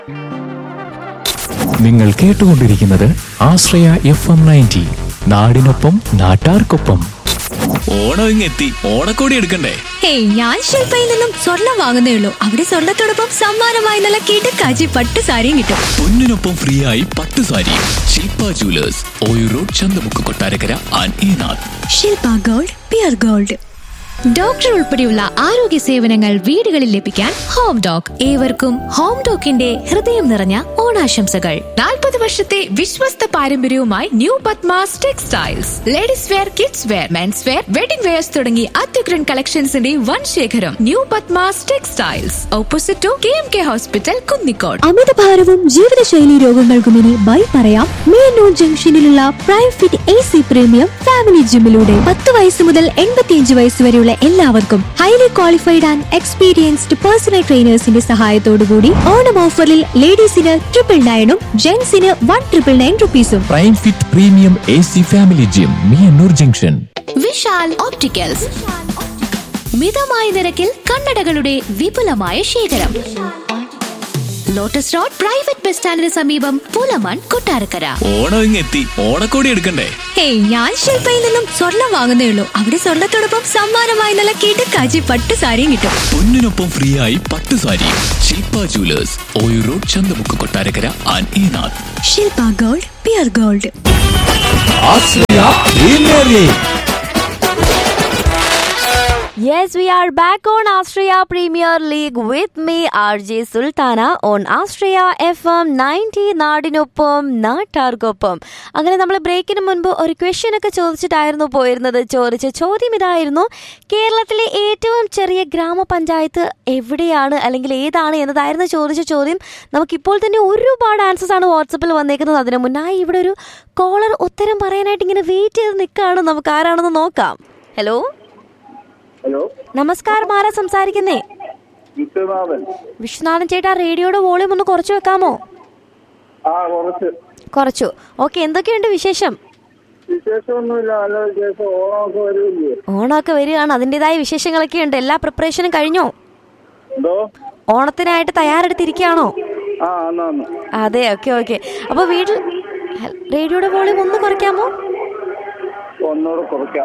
നിങ്ങൾ കേട്ടുകൊണ്ടിരിക്കുന്നത് ആശ്രയ F M ninety നാടിനൊപ്പം നാട്ടാർക്കൊപ്പം ഓണം ഇങ്ങെത്തി ഓണക്കോടി എടുക്കണ്ടേ ഹേയ് ഞാൻ ശില്പയിൽ നിന്നും സ്വർണം വാങ്ങുന്നേ ഉള്ളൂ അവിടെ സ്വർണത്തോടൊപ്പം സമ്മാനമായി നല്ല കിടക്കാച്ചി പട്ട് സാരിയും കിട്ടും പൊന്നിനൊപ്പം ഫ്രീ ആയി പട്ട് സാരി ശില്പ ജുവലേഴ്സ് ഓയു റോഡ് ചന്തമുക്ക് കൊട്ടാരക്കര ആൻഡ് ഈനാഥ് Shilpa gold pure gold doctor ഉൾപ്പെടെയുള്ള ആരോഗ്യ സേവനങ്ങൾ വീടുകളിൽ ലഭിക്കാൻ ഹോം ഡോക് ഏവർക്കും ഹോം ഡോക്കിന്റെ ഹൃദയം നിറഞ്ഞ ഓണാശംസകൾ നാൽപ്പത് വർഷത്തെ വിശ്വസ്ത പാരമ്പര്യവുമായി new Padmas textiles ladies wear kids wear men's wear wedding wears തുടങ്ങി അത്യുഗ്രൻ കളക്ഷൻസിന്റെ വൻ ശേഖരം new Padmas textiles opposite to K M K hospital Kunnicode അമിതഭാരവും ജീവിതശൈലി രോഗങ്ങൾക്കും ഇനി ബൈ പറയാം മേനൂർ ജംഗ്ഷനിലുള്ള prime fit A C premium family ജിമ്മിലൂടെ പത്ത് വയസ്സ് മുതൽ എൺപത്തിയഞ്ച് വയസ്സ് വരെയുള്ള എല്ലാവർക്കും highly qualified and experienced personal ട്രെയിനേഴ്സിന്റെ സഹായത്തോടുകൂടി ഓണം ഓഫറിൽ ലേഡീസിന് ട്രിപ്പിൾ നയനും ജെന്റ്സിന് വൺ ട്രിപ്പിൾ നയൻ റുപ്പീസും prime fit premium A C family gym Miyannur junction Vishal opticals മിതമായ നിരക്കിൽ കണ്ണടകളുടെ വിപുലമായ ശേഖരം ലോട്ടസ് റോഡ് പ്രൈവറ്റ് ബസ് സ്റ്റാൻഡിന് സമീപം പൂലമൺ കൊട്ടാരക്കര ഓണം ഇങ്ങെത്തി ഓണക്കോടി എടുക്കണ്ടേ ഹേയ് ഞാൻ ശില്പയിൽ നിന്നും സ്വർണം വാങ്ങുന്നേ ഉള്ളൂ അവിടെ സ്വർണത്തോടൊപ്പം സമ്മാനമായി നല്ല കിടക്കാച്ചി പട്ട് സാരിയും കിട്ടും പൊന്നിനൊപ്പം ഫ്രീ ആയി പട്ട് സാരി ശില്പ ജുവലേഴ്സ് ഓയു റോഡ് ചന്തമുക്ക് കൊട്ടാരക്കര ആൻഡ് ഈനാഥ് Shilpa gold pure gold Yes, we are back on Austria Premier League with me, RJ Sultana, on Austria FM 90 നാടിനൊപ്പം നാട്ടാർക്കൊപ്പം അങ്ങനെ നമ്മൾ ബ്രേക്കിന് മുൻപ് ഒരു ക്വസ്റ്റ്യൻ ഒക്കെ ചോദിച്ചിട്ടായിരുന്നു പോയിരുന്നത് ചോദിച്ച ചോദ്യം ഇതായിരുന്നു കേരളത്തിലെ ഏറ്റവും ചെറിയ ഗ്രാമപഞ്ചായത്ത് എവിടെയാണ് അല്ലെങ്കിൽ ഏതാണ് എന്നതായിരുന്നു ചോദിച്ച ചോദ്യം നമുക്കിപ്പോൾ തന്നെ ഒരുപാട് ആൻസേഴ്സ് ആണ് വാട്സപ്പിൽ വന്നേക്കുന്നത് അതിന് മുന്നായി ഇവിടെ ഒരു കോളർ ഉത്തരം പറയാനായിട്ട് ഇങ്ങനെ വെയിറ്റ് ചെയ്ത് നിൽക്കുകയാണ് നമുക്ക് ആരാണെന്ന് നോക്കാം ഹലോ ഹലോ നമസ്കാരം ആരാ സംസാരിക്കുന്നേ വിശ്വനാഥൻ വിശ്വനാഥൻ ചേട്ടാ റേഡിയോയുടെ വോളിയം ഒന്ന് കുറച്ച് വെക്കാമോ ആ കുറച്ച് കുറച്ചു ഓക്കെ എന്തൊക്കെയുണ്ട് വിശേഷം വിശേഷമൊന്നുമില്ല നല്ല വിശേഷം ഓണമൊക്കെ വരുമല്ലേ ഓണമൊക്കെ വരികയാണ് അതിൻ്റെതായ വിശേഷങ്ങളൊക്കെ ഉണ്ട് എല്ലാ പ്രിപ്പറേഷനും കഴിഞ്ഞോ എന്തോ ഓണത്തിനായിട്ട് തയ്യാറെടുത്തിരിക്കുകയാണോ ആ എന്നാന്ന് അതെ ഓക്കെ ഓക്കെ അപ്പോൾ വീട്ടിൽ ഹൽ- റേഡിയോയുടെ വോളിയം ഒന്ന് കുറയ്ക്കാമോ ഒന്നുകൂടെ കുറയ്ക്കാം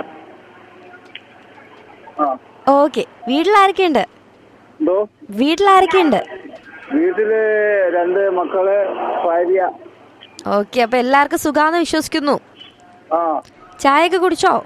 ആ ഓക്കെ വീട്ടിൽ ആരൊക്കെയുണ്ട് എന്തോ വീട്ടിൽ ആരൊക്കെയുണ്ട് വീട്ടില് രണ്ട് മക്കള് ഭാര്യ ഓക്കെ അപ്പോൾ എല്ലാവർക്കും സുഖാന്ന് വിശ്വസിക്കുന്നു ആ ചായയൊക്കെ കുടിച്ചോ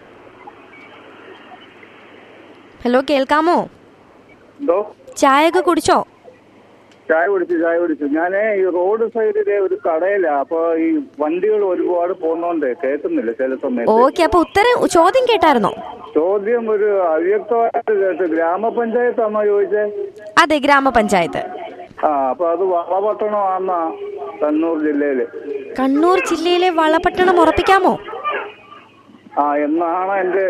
ഹലോ കേൾക്കാമോ എന്തോ ചായയൊക്കെ കുടിച്ചോ ചായ കുടിച്ചു ചായ കുടിച്ചു ഞാനേ ഈ റോഡ് സൈഡിലെ ഒരു കടയിലാ അപ്പൊ ഈ വണ്ടികൾ ഒരുപാട് പോകുന്നോണ്ട് കേൾക്കുന്നില്ല ചില സമയത്ത് ഓക്കെ അപ്പൊ ഉത്തരം ചോദ്യം കേട്ടായിരുന്നോ ചോദ്യം ഒരു അവ്യക്തമായിട്ട് കേട്ട് ഗ്രാമപഞ്ചായത്താണോ ചോദിച്ചേ അതെ ഗ്രാമപഞ്ചായത്ത് ആ അപ്പൊ അത് വളപട്ടണമാണെന്നാ കണ്ണൂർ ജില്ലയില് കണ്ണൂർ ജില്ലയിലെ വളപട്ടണം ഉറപ്പിക്കാമോ ആ എന്നാണ് എന്റെ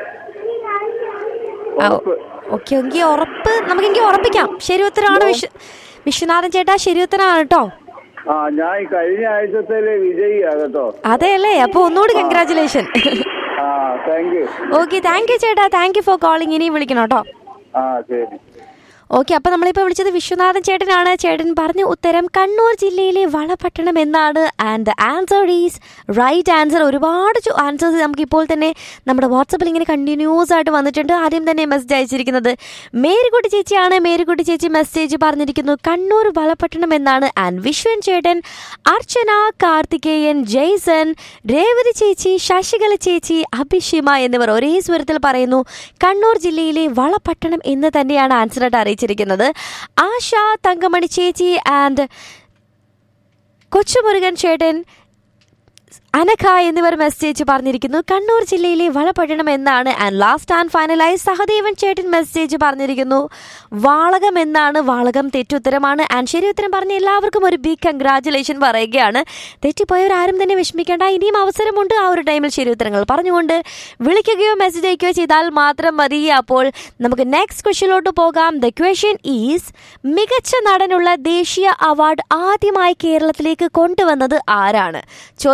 ഉറപ്പ് ഓക്കെ എങ്കിൽ ഉറപ്പ് നമുക്കെങ്കിൽ ഉറപ്പിക്കാം ശരി ഉത്തരമാണ് വിശ്വ വിശ്വനാഥൻ ചേട്ടാ ശരി ഉത്തരമാണ് കേട്ടോ ആ ഞാൻ ഈ കഴിഞ്ഞ ആഴ്ചത്തേല് വിജയിയാ കേട്ടോ അതെ അല്ലേ അപ്പൊ ഒന്നുകൂടി കൺഗ്രാചുലേഷൻ ആ thank you okay thank you ചേട്ടാ താങ്ക് യു ഫോർ കോളിംഗ് ഇനിയും വിളിക്കണം കേട്ടോ ആ ശരി ഓക്കെ അപ്പൊ നമ്മളിപ്പോ വിളിച്ചത് വിശ്വനാഥൻ ചേട്ടനാണ് ചേട്ടൻ പറഞ്ഞ ഉത്തരം കണ്ണൂർ ജില്ലയിലെ വളപട്ടണം എന്നാണ് and answer is right answer ഒരുപാട് ആൻസേഴ്സ് നമുക്ക് ഇപ്പോൾ തന്നെ നമ്മുടെ വാട്സപ്പിൽ ഇങ്ങനെ കണ്ടിന്യൂസ് ആയിട്ട് വന്നിട്ടുണ്ട് ആദ്യം തന്നെ മെസ്സേജ് അയച്ചിരിക്കുന്നത് മേരിക്കുട്ടി ചേച്ചിയാണ് മേരിക്കുട്ടി ചേച്ചി മെസ്സേജ് പറഞ്ഞിരിക്കുന്നു കണ്ണൂർ വളപട്ടണം എന്നാണ് ആൻഡ് വിശ്വൻ ചേട്ടൻ അർച്ചന കാർത്തികേയൻ ജെയ്സൺ രേവതി ചേച്ചി ശശികല ചേച്ചി അഭിഷിമ എന്നിവർ ഒരേ സ്വരത്തിൽ പറയുന്നു കണ്ണൂർ ജില്ലയിലെ വളപട്ടണം എന്ന് തന്നെയാണ് ആൻസറായിട്ട് അറിയിച്ചിരിക്കുന്നത് ആശ തങ്കമണി ചേച്ചി ആൻഡ് കൊച്ചുമുരുകൻ ചേട്ടൻ അനഘ എന്നിവർ മെസ്സേജ് പറഞ്ഞിരിക്കുന്നു കണ്ണൂർ ജില്ലയിലെ വളപട്ടണം എന്നാണ് ആൻഡ് ലാസ്റ്റ് ആൻഡ് ഫൈനലായി സഹദേവൻ ചേട്ടൻ മെസ്സേജ് പറഞ്ഞിരിക്കുന്നു വാളകം എന്നാണ് വാളകം തെറ്റുത്തരമാണ് ആൻഡ് ശരി ഉത്തരം പറഞ്ഞ എല്ലാവർക്കും ഒരു ബിഗ് കൺഗ്രാറ്റുലേഷൻ പറയുകയാണ് തെറ്റിപ്പോയവർ ആരും തന്നെ വിഷമിക്കേണ്ട ഇനിയും അവസരമുണ്ട് ആ ഒരു ടൈമിൽ ശരി ഉത്തരങ്ങൾ പറഞ്ഞുകൊണ്ട് വിളിക്കുകയോ മെസ്സേജ് അയക്കുകയോ ചെയ്താൽ മാത്രം മതി അപ്പോൾ നമുക്ക് നെക്സ്റ്റ് ക്വസ്റ്റ്യനിലോട്ട് പോകാം ദ ക്വസ്റ്റ്യൻ ഈസ് മികച്ച നടനുള്ള ദേശീയ അവാർഡ് ആദ്യമായി കേരളത്തിലേക്ക് കൊണ്ടുവന്നത് ആരാണ് ചോദ്യം ഒന്നും കൂടി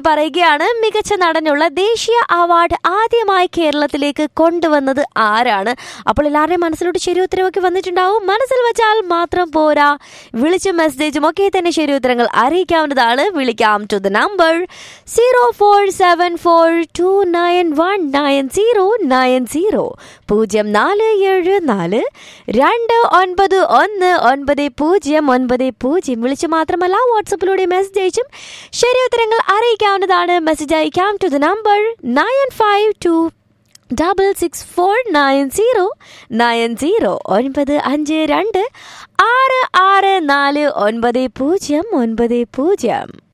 വേണ്ടി പറയുകയാണ് മികച്ച നടനുള്ള ദേശീയ അവാർഡ് ആദ്യമായി കേരളത്തിലേക്ക് കൊണ്ടുവന്നത് ആരാണ് അപ്പോൾ എല്ലാവരുടെയും മനസ്സിലോട്ട് ശരി ഉത്തരവൊക്കെ വന്നിട്ടുണ്ടാവും മനസ്സിൽ വെച്ചാൽ മാത്രം പോരാ വിളിച്ചും മെസ്സേജും ഒക്കെ തന്നെ ശരി ഉത്തരങ്ങൾ അറിയിക്കാവുന്നതാണ് വിളിക്കാം to the number zero four seven four two nine one nine zero nine zero പൂജ്യം നാല് ഏഴ് നാല് രണ്ട് ഒൻപത് ഒന്ന് ഒൻപത് പൂജ്യം ഒൻപത് പൂജ്യം വിളിച്ച് മാത്രമല്ല വാട്സപ്പിലൂടെ മെസ്സേജ് അയച്ചും ശരി ഉത്തരങ്ങൾ അറിയിക്കാവുന്നതാണ് മെസ്സേജ് അയക്കാം to the number nine five two double six four nine zero nine zero ഒൻപത് അഞ്ച് രണ്ട് ആറ് ആറ് നാല് ഒൻപത് പൂജ്യം ഒൻപത് പൂജ്യം